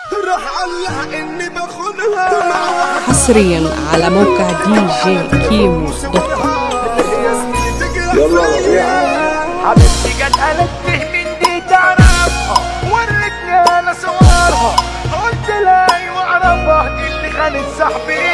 راح علها اني بخونها مع واحد حصريا على موقع دي جي كيمو دوت كوم يلا ربيع حبيبتي جت قالت لي من دي تعرفها ورتني انا صورها قلت لا ايوه اعرفها دي اللي خانت صاحبي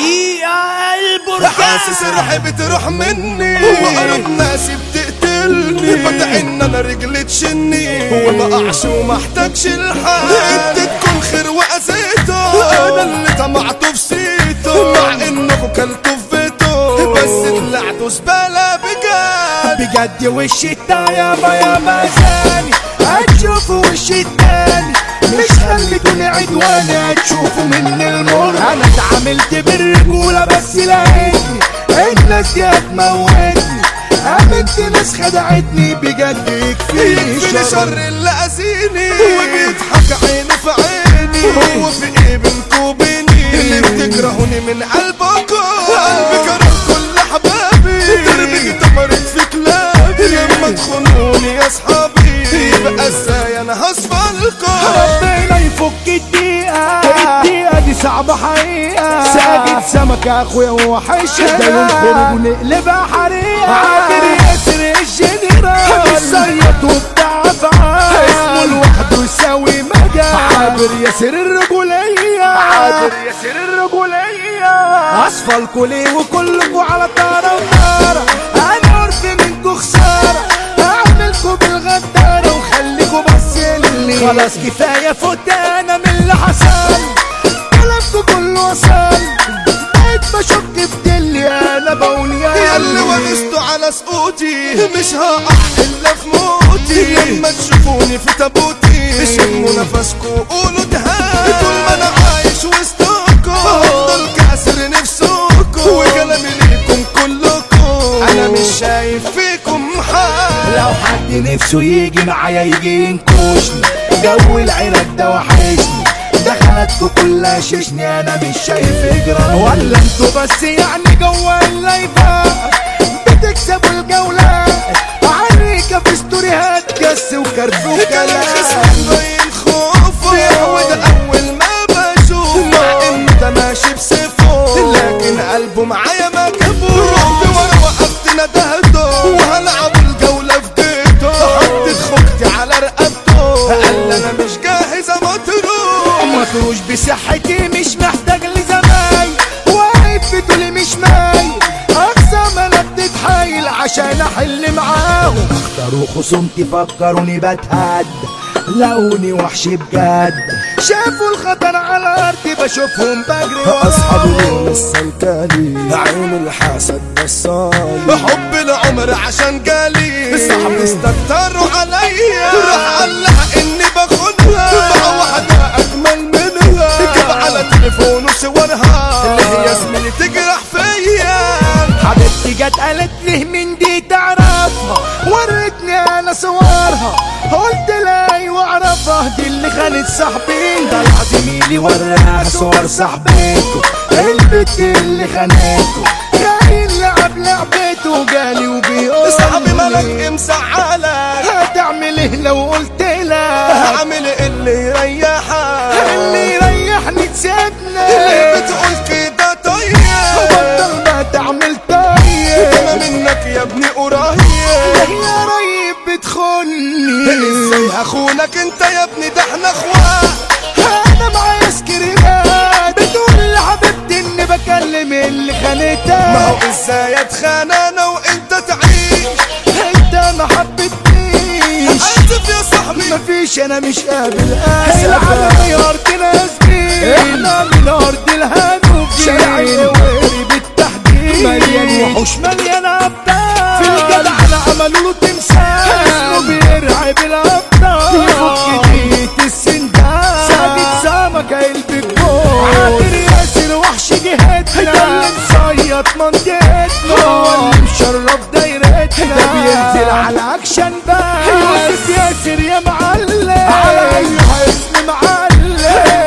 حريقه البركان حاسس روحي بتروح مني واقرب ناسي بتقتلني بدعي ان انا رجلي تشني وما اقعش وما احتاجش الحال انت تكون خير واذيته انا اللي طمعته في سيته مع انه كلته في بيته بس طلعته زباله بجد بجد وش التايبة يا مزاني هتشوف وش التاني مش خليتوني عدواني هتشوفوا مني المر انا اتعاملت بالرجولة بس لقيتني الناس دي هتموتني قابلت ناس خدعتني بجد يكفيني يكفيني شر شر اللي قاسيني وبيضحك عيني في عيني هو في ايه بينكوا وبيني اللي بتكرهوني من قلبكم قلبي كره كل احبابي دربي تمرت في كلابي لما تخونوني يا اصحابي يبقى ازاي انا هصفلكم ربنا يفك الدقيقة الدقيقة دي صعبة حقيقة ساجد سمك يا اخويا وحشة ده يوم خروج ونقلبها حريقة عابر ياسر الجنرال الصياد وبتاع افعال اسمه لوحده يساوي مجال عابر ياسر الرجولية عابر ياسر الرجولية اصفلكوا ليه وكلكوا على طارة ونارة انا عرف منكوا خسارة اعملكوا بالغدارة وخليكوا بس اللي خلاص كفاية فوت انا من اللي حصل كلامكوا كله وصل بقيت بشك في دلي انا بقول يا اللي ورثتوا على سقوطي مش هقع الا في موتي لما تشوفوني في تابوتي شموا نفسكوا قولوا تهاني طول ما انا عايش وسطكم هفضل كاسر نفسكم وكلامي ليكم كلكم انا مش شايف فيكم حال لو حد نفسه يجي معايا يجي ينكشني جو العراق ده وحشني دخلتكوا كلها ششني انا مش شايف اجرام ولا انتوا بس يعني جوا اللايفات بتكسبوا الجولات عريكة في ستوريهات جس وكرفوكة كلام لا خصم باين خوفه وده اول ما بشوف مع انه ده ماشي بسيفه لكن قلبه معايا ما جابه رحت ورا وقفت ندهته وهلعب الجولة في بيته حطيت خوختي على رقبته قال لي انا مش جاهز امطروح مطروش بصحتي مش محتاج لزماي واقف في طولي مش ماي اقسم انا بتتحايل عشان احل معاهم اختاروا خصومتي فكروني بتهد لوني وحش بجد شافوا الخطر على ارضي بشوفهم بجري اصحابي من السلكالي عين الحسد بصالي حب العمر عشان جالي صاحبي استكتروا عليا راح قال لها اني باخدها مع واحدة اجمل منها جاب على تليفونه صورها اللي هي زميلي تجرح فيا حبيبتي جت قالت لي من دي تعرفها ورتني انا صورها قلت لا ايوه اعرفها دي اللي خانت صاحبي ده زميلي وراها صور صاحبته البت اللي خانته جاي لعب لعبته جالي وبيقول صاحبي مالك مسعالك هتعمل ايه لو قلت لها هعمل اللي يريحك اللي يريحني تسيبنا ليه بتقول كده طيب بطل ما تعمل طيب انا منك يا ابني قريب يا ريب بتخوني ازاي هخونك انت يا ابني ده احنا اخوات انا معايا سكرينات بتقول لحبيبتي اني بكلم اللي ما خانتها هو ازاي اتخان انا وانت تعيش انت ما حبيتنيش اسف يا صاحبي مفيش انا مش قابل اسف العالم ارضنا زميل احنا من ارض الهانوف شارع الويري بالتحديد مليان وحوش مليان ابطال في الجدع انا عملوا له تمثال اسمه بيرعب الابطال يفك ديت السندان ساجد سمك قلب الجول عابر ياسر وحش جهتنا ده اللي مصيط منطقتنا هو اللي مشرف دايرتنا ده بينزل على اكشن بس يوسف ياسر يا معلم على اي اسم معلم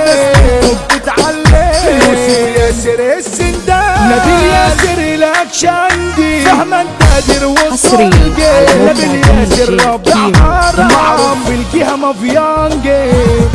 الناس بتتعلم يوسف ياسر السندان نبيل ياسر الاكشن دي فهم انت قادر حصرياً على موقع نبيل ياسر DJ ربع كيمو. معروف بالجهه مافيانجي